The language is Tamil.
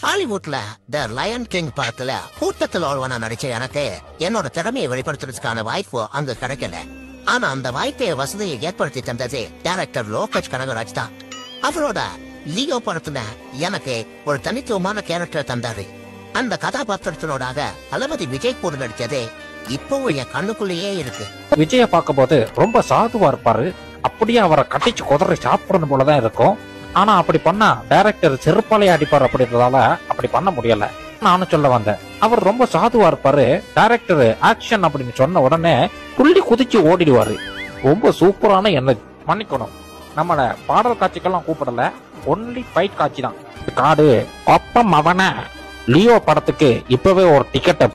ஹாலிவுட்ல த லயன் கிங் படத்துல கூட்டத்தில் ஒருவனா நடிச்ச எனக்கு என்னோட திறமையை வெளிப்படுத்துறதுக்கான வாய்ப்பு அங்க கிடைக்கல ஆனா அந்த வாய்ப்பை வசதியை ஏற்படுத்தி தந்தது டைரக்டர் லோகேஷ் கனகராஜ் தான் அவரோட லியோ படத்துல எனக்கு ஒரு தனித்துவமான கேரக்டர் தந்தாரு அந்த கதாபாத்திரத்தினோடாக தளபதி விஜய் கூட நடிச்சது இப்பவும் என் கண்ணுக்குள்ளேயே இருக்கு விஜய பார்க்கும்போது ரொம்ப சாதுவா இருப்பாரு அப்படியே அவரை கட்டிச்சு குதறி சாப்பிடணும் போலதான் இருக்கும் ஆனா அப்படி பண்ணா டைரக்டர் செருப்பாலே அடிப்பார் அப்படின்றதால அப்படி பண்ண முடியல நானும் சொல்ல வந்தேன் அவர் ரொம்ப சாதுவா இருப்பாரு டைரக்டர் ஆக்ஷன் அப்படின்னு சொன்ன உடனே துள்ளி குதிச்சு ஓடிடுவாரு ரொம்ப சூப்பரான என்ன மன்னிக்கணும் நம்மள பாடல் காட்சிக்கெல்லாம் கூப்பிடல ஒன்லி ஃபைட் காட்சி தான் காடு ஒப்பம் அவன லியோ படத்துக்கு இப்பவே ஒரு டிக்கெட்டை